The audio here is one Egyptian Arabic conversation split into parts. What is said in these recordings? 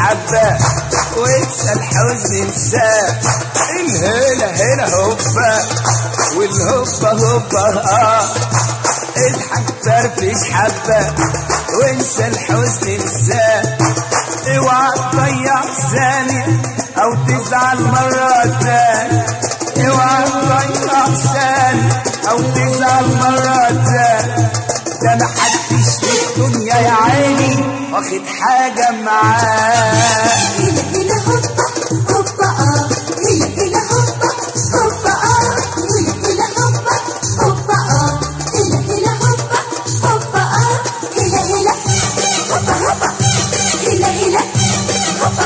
حبة وانسى الحزن انساه الهلا هلا هوبا والهوبا هوبا اه اضحك فرفش حبة وانسى الحزن انساه اوعى تضيع ثانية او تزعل مرة تانية اوعى تضيع ثانية او تزعل مرة تانية ده محدش في الدنيا يا عيني واخد حاجة معاه هلا هلا هوبا هوبا اه هلا هلا هوبا هوبا اه هلا هلا هوبا هوبا اه هلا هلا هوبا هوبا اه هلا هلا هوبا هوبا هلا هلا هوبا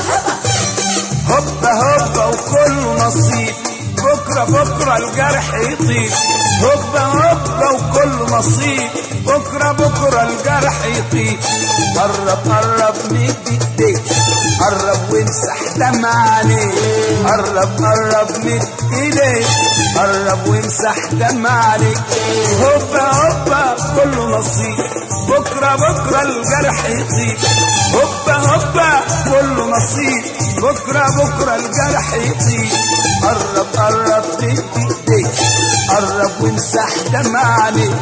هوبا هوبا هوبا وكله نصيب بكرة بكرة الجرح يطيب هوبا هوبا وكله نصيب بكرة بكرة الجرح يطيب قرب قرب مد ايديك قرب وامسح دمع عليك قرب قرب مد ايديك قرب وامسح دمع عليك هوبا هوبا كله نصيب بكرة بكرة الجرح يطيب هوبا هوبا كله نصيب بكرة بكرة الجرح يطيب قرب قرب مد ايديك قرب وامسح دمع عليك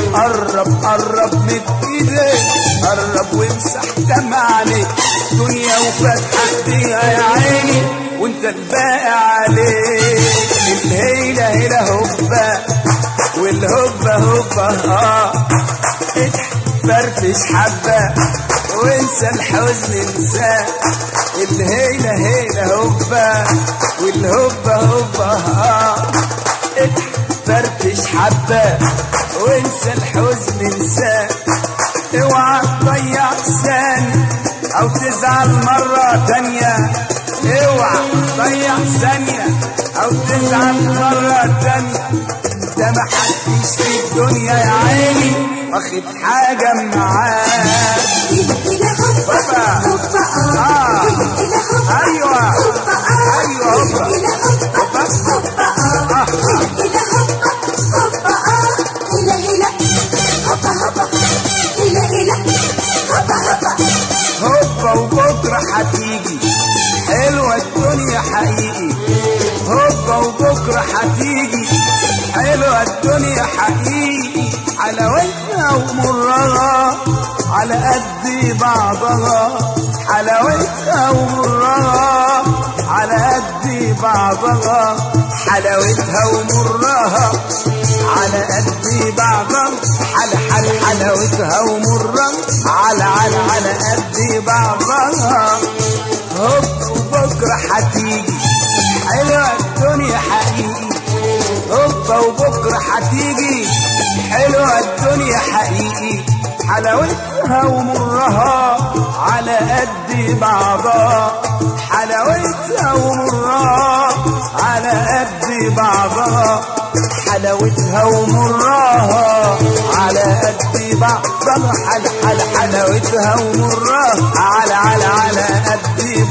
قرب قرب مد ايديك قرب وامسح دمع عليك دنيا وفتحة ايديها يا عيني وانت الباقي عليك الهيلة هيلة هوبا والهوبا هوبا اه اضحك فرفش حبة وانسى الحزن انساه الهيلة هيلة هوبا والهوبا هوبا اه اضحك فرفش حبة وانسى الحزن انساه اوعى تضيع ثانية او تزعل مرة تانية اوعى تضيع ثانية او تزعل مرة تانية ده محدش في الدنيا يا عيني واخد حاجة معاه هلا هلا هوبا هوبا. هوبا اه آه. هلا هلا هوبا ايوه هوبا اه ايوه هوبا هلا هوبا هوبا اه هلا هلا هوبا هوبا اه هلا هلا هوبا هوبا هلا هلا هوبا هوبا هوبا وبكرة هتيجي حلوة الدنيا حقيقي هوبا وبكرة هتيجي حلوة الدنيا حقيقي حلاوتها ومرها على قد بعضها حلاوتها ومرها على قد بعضها حلاوتها ومرها على قد بعضها حل حل حلاوتها ومرها على على على قد بعضها هوب وبكرة هتيجي حلوة الدنيا حقيقي هوبا وبكرة هتيجي حلوة الدنيا حقيقي حلاوتها ومرها على قد بعضها حلاوتها ومرها على قد بعضها حلاوتها ومرها على قد بعضها حل حل حلاوتها ومرها على على على قد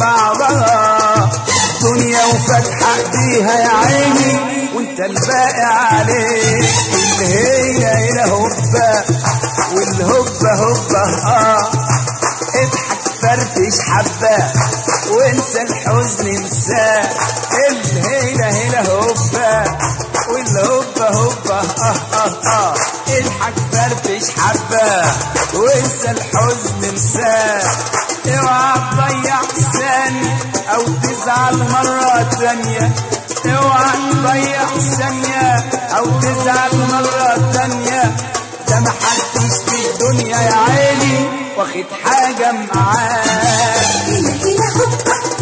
بعضها دنيا وفتحة ايديها يا عيني وانت الباقي عليك الهيلة هيلة هوبا والهوبا هوبا اه اضحك فرفش حبة وانسى الحزن انساه الهيلة هيلة هوبا والهوبا هوبا اه اه اه اضحك فرفش حبة وانسى الحزن انساه اوعى تضيع ثانية او تزعل مرة تانية اوعى تضيع ثانية او تزعل مرة تانية ده محدش في الدنيا يا عيني واخد حاجة معاه هلا هلا هوبا